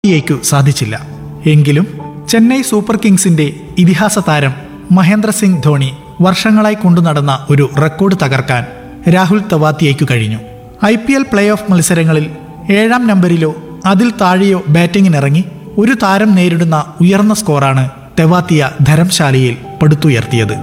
യ്ക്കു സാധിച്ചില്ല എങ്കിലും ചെന്നൈ സൂപ്പർ കിങ്സിന്റെ ഇതിഹാസ താരം മഹേന്ദ്ര സിംഗ് ധോണി വർഷങ്ങളായി കൊണ്ടുനടന്ന ഒരു റെക്കോർഡ് തകർക്കാൻ രാഹുൽ തവാത്തിയയ്ക്കു കഴിഞ്ഞു I P L play off മത്സരങ്ങളിൽ ഏഴാം നമ്പരിലോ അതിൽ താഴെയോ ബാറ്റിംഗിനിറങ്ങി ഒരു താരം നേരിടുന്ന ഉയർന്ന സ്കോറാണ് തെവാത്തിയ ധരംശാലയിൽ പടുത്തുയർത്തിയത്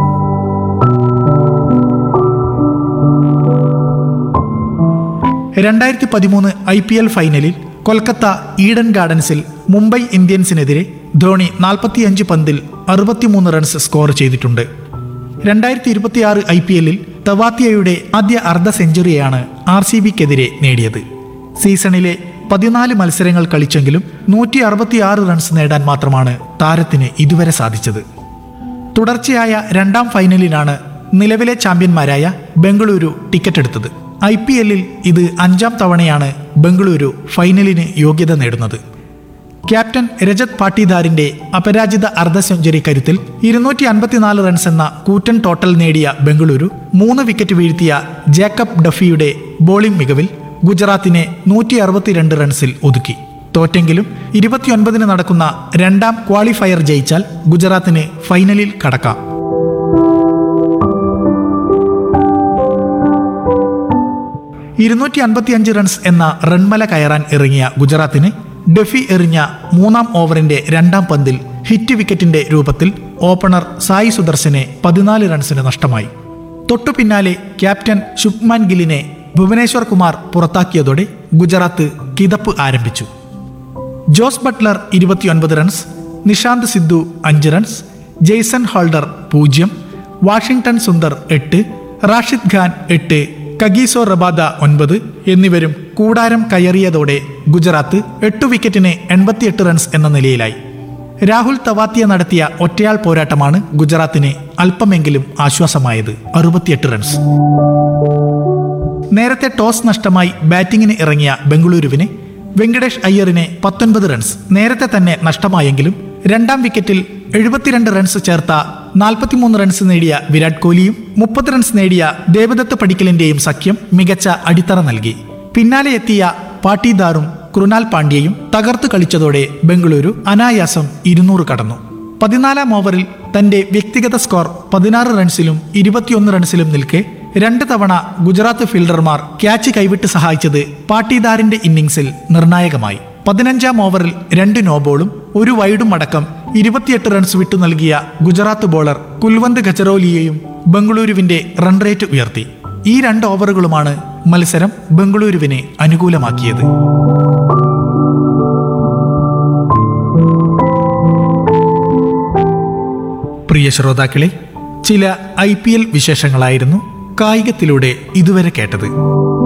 രണ്ടായിരത്തി പതിമൂന്ന് ഐ പി എൽ ഫൈനലിൽ കൊൽക്കത്ത ഈഡൻ ഗാർഡൻസിൽ മുംബൈ ഇന്ത്യൻസിനെതിരെ ധോണി നാൽപ്പത്തിയഞ്ച് പന്തിൽ അറുപത്തിമൂന്ന് റൺസ് സ്കോർ ചെയ്തിട്ടുണ്ട് രണ്ടായിരത്തി ഇരുപത്തിയാറ് ഐ പി എല്ലിൽ തവാത്തിയയുടെ ആദ്യ അർദ്ധ സെഞ്ചുറിയാണ് ആർ സി ബിക്കെതിരെ നേടിയത് സീസണിലെ പതിനാല് മത്സരങ്ങൾ കളിച്ചെങ്കിലും നൂറ്റി അറുപത്തിയാറ് റൺസ് നേടാൻ മാത്രമാണ് താരത്തിന് ഇതുവരെ സാധിച്ചത് തുടർച്ചയായ രണ്ടാം ഫൈനലിലാണ് നിലവിലെ ചാമ്പ്യന്മാരായ ബംഗളൂരു ടിക്കറ്റ് എടുത്തത് ഐ പി എല്ലിൽ ഇത് അഞ്ചാം തവണയാണ് ബംഗളൂരു ഫൈനലിന് യോഗ്യത നേടുന്നത് ക്യാപ്റ്റൻ രജത് പാട്ടീദാറിന്റെ അപരാജിത അർദ്ധ സെഞ്ചുറി കരുത്തിൽ ഇരുന്നൂറ്റി അൻപത്തിനാല് റൺസ് എന്ന കൂറ്റൻ ടോട്ടൽ നേടിയ ബംഗളൂരു മൂന്ന് വിക്കറ്റ് വീഴ്ത്തിയ ജേക്കബ് ഡഫിയുടെ ബോളിംഗ് മികവിൽ ഗുജറാത്തിനെ നൂറ്റി അറുപത്തിരണ്ട് റൺസിൽ ഒതുക്കി തോറ്റെങ്കിലും ഇരുപത്തിയൊൻപതിന് നടക്കുന്ന രണ്ടാം ക്വാളിഫയർ ജയിച്ചാൽ ഗുജറാത്തിന് ഫൈനലിൽ കടക്കാം ഇരുന്നൂറ്റി അൻപത്തിയഞ്ച് റൺസ് എന്ന റൺമല കയറാൻ ഇറങ്ങിയ ഗുജറാത്തിന് ഡെഫി എറിഞ്ഞ മൂന്നാം ഓവറിന്റെ രണ്ടാം പന്തിൽ ഹിറ്റ് വിക്കറ്റിന്റെ രൂപത്തിൽ ഓപ്പണർ സായി സുദർശനെ പതിനാല് റൺസിന് നഷ്ടമായി തൊട്ടു പിന്നാലെ ക്യാപ്റ്റൻ ശുഭ്മാൻ ഗില്ലിനെ ഭുവനേശ്വർ കുമാർ പുറത്താക്കിയതോടെ ഗുജറാത്ത് കിതപ്പ് ആരംഭിച്ചു ജോസ് ബട്ട്ലർ ഇരുപത്തിയൊൻപത് റൺസ് നിഷാന്ത് സിദ്ധു അഞ്ച് റൺസ് ജെയ്സൺ ഹോൾഡർ പൂജ്യം വാഷിംഗ്ടൺ സുന്ദർ എട്ട് റാഷിദ് ഖാൻ എട്ട് കഗീസോ റബാദ ഒൻപത് എന്നിവരും കൂടാരം കയറിയതോടെ ഗുജറാത്ത് എട്ട് വിക്കറ്റിന് എൺപത്തിയെട്ട് റൺസ് എന്ന നിലയിലായി രാഹുൽ തവാത്തിയ നടത്തിയ ഒറ്റയാൾ പോരാട്ടമാണ് ഗുജറാത്തിന് അല്പമെങ്കിലും ആശ്വാസമായത് അറുപത്തിയെട്ട് റൺസ് നേരത്തെ ടോസ് നഷ്ടമായി ബാറ്റിംഗിന് ഇറങ്ങിയ ബംഗളൂരുവിന് വെങ്കടേഷ് അയ്യറിനെ പത്തൊൻപത് റൺസ് നേരത്തെ തന്നെ നഷ്ടമായെങ്കിലും രണ്ടാം വിക്കറ്റിൽ എഴുപത്തിരണ്ട് റൺസ് ചേർത്ത നാൽപ്പത്തിമൂന്ന് റൺസ് നേടിയ വിരാട് കോഹ്ലിയും മുപ്പത് റൺസ് നേടിയ ദേവദത്ത് പടിക്കലിന്റെയും സഖ്യം മികച്ച അടിത്തറ നൽകി പിന്നാലെ എത്തിയ പാട്ടീദാറും കൃണാൽ പാണ്ഡ്യയും തകർത്തു കളിച്ചതോടെ ബംഗളൂരു അനായാസം ഇരുന്നൂറ് കടന്നു പതിനാലാം ഓവറിൽ തന്റെ വ്യക്തിഗത സ്കോർ പതിനാറ് റൺസിലും ഇരുപത്തിയൊന്ന് റൺസിലും നിൽക്കെ രണ്ട് തവണ ഗുജറാത്ത് ഫീൽഡർമാർ ക്യാച്ച് കൈവിട്ട് സഹായിച്ചത് പാട്ടീദാറിന്റെ ഇന്നിംഗ്സിൽ നിർണായകമായി പതിനഞ്ചാം ഓവറിൽ രണ്ട് നോബോളും ഒരു വൈഡും അടക്കം ഇരുപത്തിയെട്ട് റൺസ് വിട്ടു നൽകിയ ഗുജറാത്ത് ബോളർ കുൽവന്ത് ഖച്ചറോലിയെയും ബംഗളൂരുവിന്റെ റൺ റേറ്റ് ഉയർത്തി ഈ രണ്ട് ഓവറുകളുമാണ് മത്സരം ബംഗളൂരുവിനെ അനുകൂലമാക്കിയത് പ്രിയ ശ്രോതാക്കളെ ചില ഐ പി എൽ വിശേഷങ്ങളായിരുന്നു കായികത്തിലൂടെ ഇതുവരെ കേട്ടത്